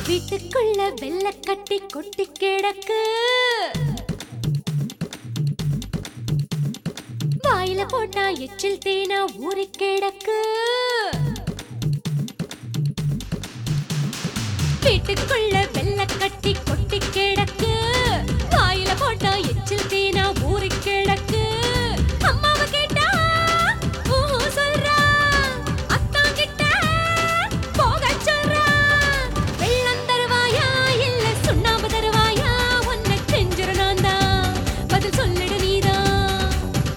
வீட்டுக்குள்ள வெள்ள கட்டி கொட்டி கிடக்கு வாயில போட்டா எச்சில் தேனா ஊறி கிடக்கு வீட்டுக்குள்ள வெள்ள கட்டி கொட்டி கிடக்கு வாயில போட்டா எச்சில் தேனா ஊறி கிடக்கு அம்மாவை கேட்டா ஊ சொல்றா அத்தான் கிட்ட போக சொல்றா வெள்ளம் தருவாயா இல்ல சுண்ணாம்பு தருவாயா உன்னை செஞ்சிரு நான் தான் பதில் சொல்லிடு நீதான்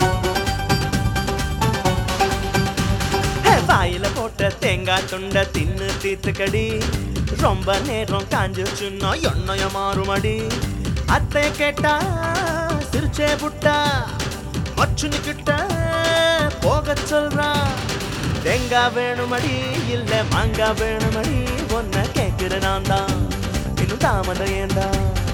ஹே, வாயில போட்ட தேங்காய் துண்ட தின்னு தீத்துக்கடி ரொம்ப நேரம் காஞ்சிச்சுன்னா எண்ணெய மாறுமடி அத்தைய கேட்டா சிரிச்சே புட்டா மச்சுனி கிட்ட போக சொல்றா தேங்காய் வேணுமடி இல்ல மாங்காய் வேணுமடி ஒன்ன கேட்கிற நான் தான் இன்னும் தாமதம் ஏண்டா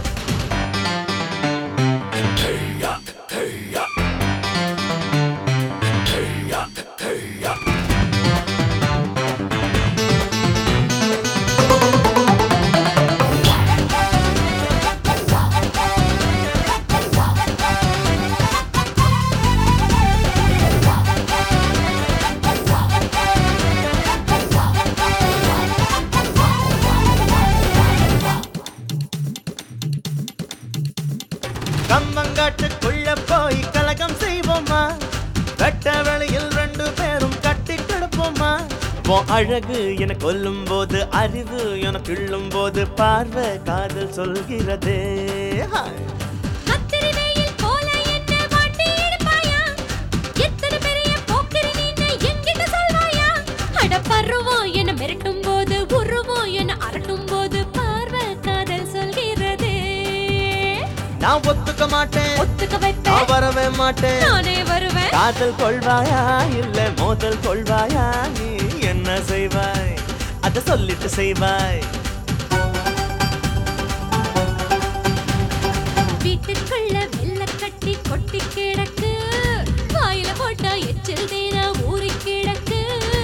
கம்மங்காட்டுக்குள்ள போய் கலகம் செய்வோமா வெட்ட வெளியில் ரெண்டு பேரும் கட்டி கிடப்போமா உன் அழகு என கொல்லும் போது அறிவு என கிள்ளும் போது பார்வை காதல் சொல்கிறதே ஹாய். கத்திரி வெயில் போல என்ன வாட்டி எடுப்பாயா? எத்தனை பெரிய போக்கிரி நீன்னு என்கிட்ட சொல்வாயா? அட பருவம் என்னை மிரட்டும் போது, உருவம் என்னை அரட்டும் போது, பார்வை காதல் சொல்கிறதே. நான் ஒத்துக்க மாட்டேன் ஒத்துக்க வைப்பேன், நான் வரவே மாட்டேன் நானே வருவேன். காதல் கொள்வாயா இல்ல மோதல் கொள்வாயா நீ என்ன செய்வாய் அத சொல்லிட்டு செய்வாய் வீட்டுக்குள்ள வெள்ளை கட்டி கொட்டி கிடக்கு. வாயில போட்டா எச்சில் தேனா ஊறி கிடக்கு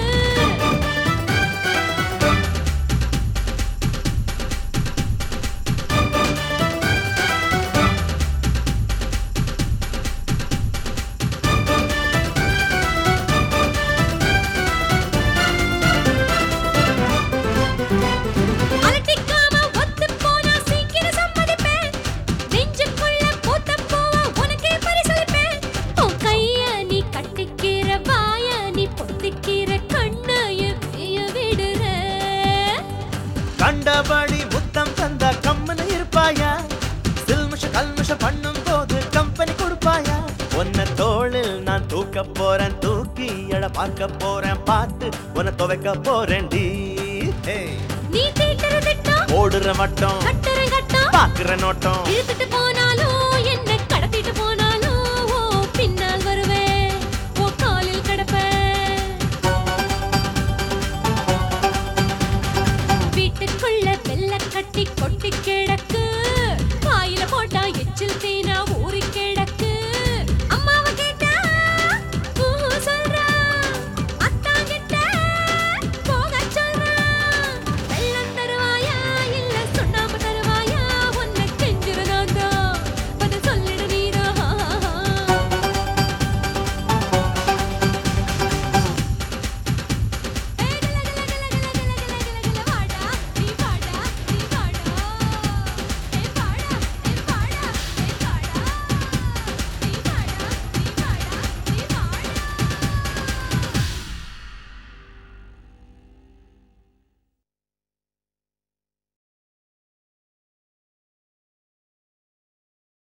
அலட்டிக்காம ஒத்துப் போனா சீக்கிரம் சம்மதிப்பேன். நெஞ்சுக்குள்ள பூத்தப் பூவா உனக்கே பரிசளிப்பேன். உன் கைய நீ கட்டிக்கிற, வாய நீ பொத்திக்கிற, கண்ணைய பிய விடுற. கண்டபடி முத்தம் தந்தா கம்மனு இருப்பாயா சில்மிஷ கல்மிஷ பண்ணும் போது கம்பெனி கொடுப்பாயா உன்னை தோளில் நான் தூக்க போறேன் தூக்கி எட பார்க்க போறேன் பார்த்து உன்னை துவைக்க போறேன் டி நீ தீட்டுற திட்டம், ஓடுற வட்டம் கட்டுற கட்டம், பாக்குற நோட்டம் இழுத்துட்டு போனாலும் என்ன